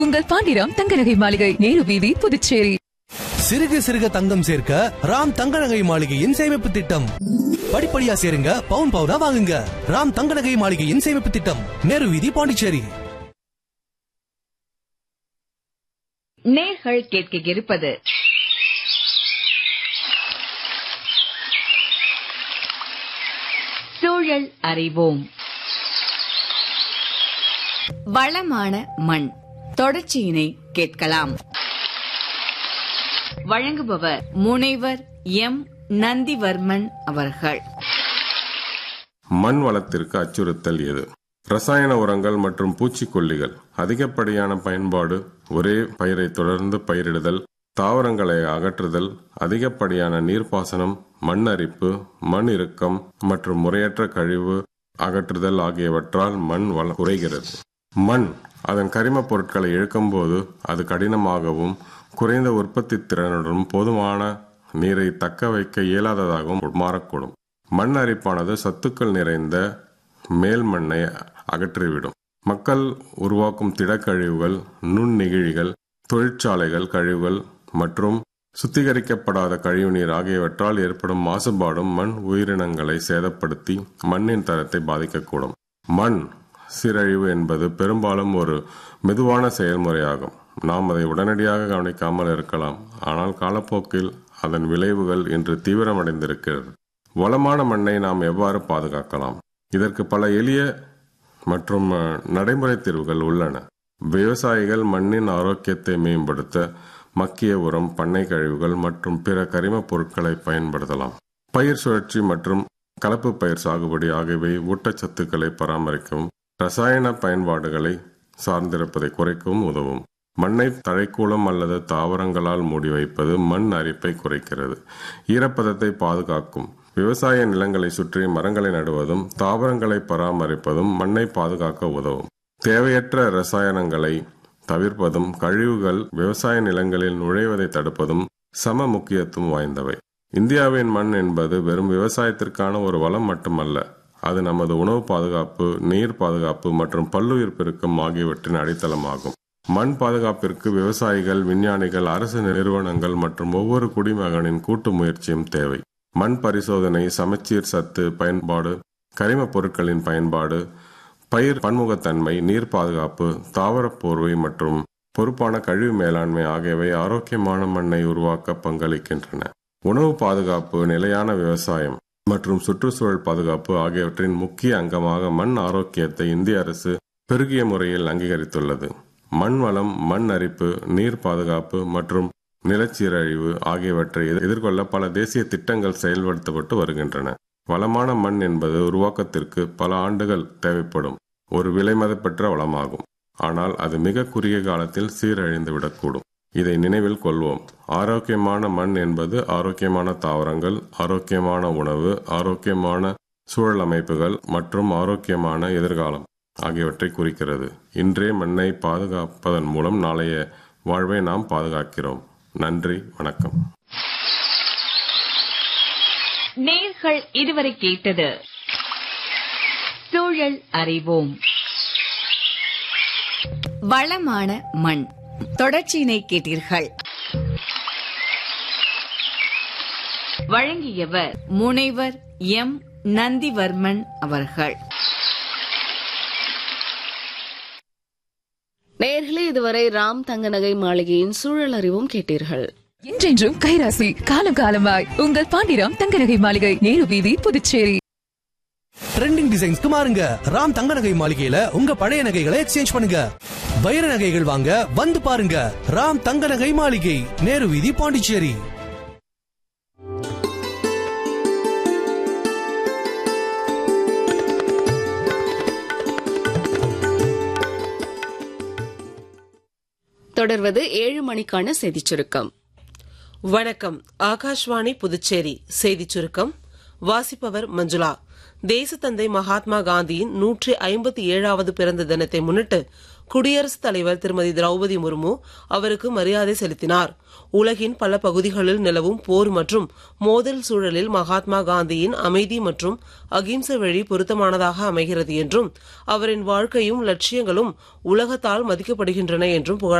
உங்கள் பாண்டிராம் தங்கநகை மாளிகை நேரு வீதி புதுச்சேரி சிறுக சிறுக தங்கம் சேர்க்க ராம் தங்க நகை மாளிகையின் சேமிப்பு திட்டம் படிப்படியா சேருங்க பவுன் பவுனா வாங்குங்க ராம் தங்க நகை மாளிகையின் சேமிப்பு திட்டம் நேரு வீதி பாண்டிச்சேரி நேர்கள் கேட்க இருப்பது சூழல் அறிவோம் வளமான மண் தொடர்ச்சியினை கேட்கலாம் வழங்குபவர் முனைவர் எம் நந்திவர்மன் அவர்கள் மண் வளத்திற்கு அச்சுறுத்தல் எது ரசாயன உரங்கள் மற்றும் பூச்சிக்கொல்லிகள் அதிகப்படியான பயன்பாடு ஒரே பயிரை தொடர்ந்து பயிரிடுதல் தாவரங்களை அகற்றுதல் அதிகப்படியான நீர்ப்பாசனம் மண் அரிப்பு மண் இறுக்கம் மற்றும் முறையற்ற கழிவு அகற்றுதல் ஆகியவற்றால் மண் வளம் குறைகிறது மண் அதன் கரிமப் பொருட்களை இழுக்கும்போது அது கடினமாகவும் குறைந்த உற்பத்தி திறனுடன் போதுமான நீரை தக்க வைக்க இயலாததாகவும் மாறக்கூடும் மண் அரிப்பானது சத்துக்கள் நிறைந்த மேல் மண்ணை அகற்றிவிடும் மக்கள் உருவாக்கும் திடக்கழிவுகள் நுண்ணெகிழிகள் தொழிற்சாலைகள் கழிவுகள் மற்றும் சுத்திகரிக்கப்படாத கழிவுநீர் ஆகியவற்றால் ஏற்படும் மாசுபாடும் மண் உயிரினங்களை சேதப்படுத்தி மண்ணின் தரத்தை பாதிக்கக்கூடும் மண் சீரழிவு என்பது பெரும்பாலும் ஒரு மெதுவான செயல்முறையாகும் நாம் அதை உடனடியாக கவனிக்காமல் இருக்கலாம் ஆனால் காலப்போக்கில் அதன் விளைவுகள் இன்று தீவிரமடைந்திருக்கிறது வளமான மண்ணை நாம் எவ்வாறு பாதுகாக்கலாம் இதற்கு பல எளிய மற்றும் அஹ், நடைமுறை தீர்வுகள் உள்ளன விவசாயிகள் மண்ணின் ஆரோக்கியத்தை மேம்படுத்த மக்கிய உரம் பண்ணை கழிவுகள் மற்றும் பிற கரிமப் பொருட்களை பயன்படுத்தலாம் பயிர் சுழற்சி மற்றும் கலப்பு பயிர் சாகுபடி ஆகியவை ஊட்டச்சத்துக்களை பராமரிக்கவும் ரசாயன பயன்பாடுகளை சார்ந்திருப்பதை குறைக்கவும் உதவும் மண்ணை தழைக்கூலம் அல்லது தாவரங்களால் மூடி வைப்பது மண் அரிப்பை குறைக்கிறது ஈரப்பதத்தை பாதுகாக்கும் விவசாய நிலங்களை சுற்றி மரங்களை நடுவதும் தாவரங்களை பராமரிப்பதும் மண்ணை பாதுகாக்க உதவும் தேவையற்ற ரசாயனங்களை தவிர்ப்பதும் கழிவுகள் விவசாய நிலங்களில் நுழைவதை தடுப்பதும் சம முக்கியத்துவம் வாய்ந்தவை இந்தியாவின் மண் என்பது வெறும் விவசாயத்திற்கான ஒரு வளம் மட்டுமல்ல அது நமது உணவு பாதுகாப்பு நீர் பாதுகாப்பு மற்றும் பல்லுயிர் பெருக்கம் ஆகியவற்றின் அடித்தளமாகும் மண் பாதுகாப்பிற்கு விவசாயிகள் விஞ்ஞானிகள் அரசு நிறுவனங்கள் மற்றும் ஒவ்வொரு குடிமகனின் கூட்டு முயற்சியும் தேவை மண் பரிசோதனை சமச்சீர் சத்து பயன்பாடு கரிமப் பொருட்களின் பயன்பாடு பயிர் பன்முகத்தன்மை நீர் பாதுகாப்பு தாவரப் போர்வை மற்றும் பொறுப்பான கழிவு மேலாண்மை ஆகியவை ஆரோக்கியமான மண்ணை உருவாக்க பங்களிக்கின்றன உணவு பாதுகாப்பு நிலையான விவசாயம் மற்றும் சுற்றுச்சூழல் பாதுகாப்பு ஆகியவற்றின் முக்கிய அங்கமாக மண் ஆரோக்கியத்தை இந்திய அரசு பெருகிய முறையில் அங்கீகரித்துள்ளது மண் வளம் மண் அரிப்பு நீர் பாதுகாப்பு மற்றும் நிலச்சீரழிவு ஆகியவற்றை எதிர்கொள்ள பல தேசிய திட்டங்கள் செயல்படுத்தப்பட்டு வருகின்றன வளமான மண் என்பது உருவாக்கத்திற்கு பல ஆண்டுகள் தேவைப்படும் ஒரு விலைமதிப்பற்ற வளமாகும் ஆனால் அது மிக குறுகிய காலத்தில் சீரழிந்து விடக்கூடும் இதை நினைவில் கொள்வோம் ஆரோக்கியமான மண் என்பது ஆரோக்கியமான தாவரங்கள் ஆரோக்கியமான உணவு ஆரோக்கியமான சூழல் அமைப்புகள் மற்றும் ஆரோக்கியமான எதிர்காலம் ஆகியவற்றை குறிக்கிறது இன்றே மண்ணை பாதுகாப்பதன் மூலம் நாளைய வாழ்வை நாம் பாதுகாக்கிறோம் நன்றி வணக்கம் நேர்கள் இதுவரை கேட்டது சூழல் அறிவோம் வளமான மண் தொடர்ச்சியினை கேட்டீர்கள் வழங்கியவர் முனைவர் எம் நந்திவர்மன் அவர்கள் நேர்களே இதுவரை ராம் தங்கநகை மாளிகையின் சூழல் அறிவும் கேட்டீர்கள் என்றென்றும் கைராசி காலம் காலமாய் உங்கள் பாண்டிராம் தங்கநகை மாளிகை நேரு வீதி புதுச்சேரி ட்ரெண்டிங் டிசைன்ஸ்க்கு மாறுங்க ராம் தங்க நகை மாளிகையில உங்க பழைய நகைகளை எக்ஸ்சேஞ்ச் பண்ணுங்க வைர நகைகள் வாங்க வந்து பாருங்க ராம் தங்க நகை மாளிகை நேரு வீதி பாண்டிச்சேரி தொடர்வது ஏழு மணிக்கான செய்திச் சுருக்கம் வணக்கம் ஆகாஷ்வாணி புதுச்சேரி செய்திச் சுருக்கம் வாசிப்பவர் மஞ்சுளா தேசத்தந்தை மகாத்மா காந்தியின் நூற்றி ஐம்பத்தி ஏழாவது பிறந்த தினத்தை முன்னிட்டு குடியரசுத் தலைவர் திருமதி திரௌபதி முர்மு அவருக்கு மரியாதை செலுத்தினார் உலகின் பல பகுதிகளில் நிலவும் போர் மற்றும் மோதல் சூழலில் மகாத்மா காந்தியின் அமைதி மற்றும் அகிம்சை வழி பொருத்தமானதாக அமைகிறது என்றும் அவரின் வாழ்க்கையும் லட்சியங்களும் உலகத்தால் மதிக்கப்படுகின்றன என்றும் புகழ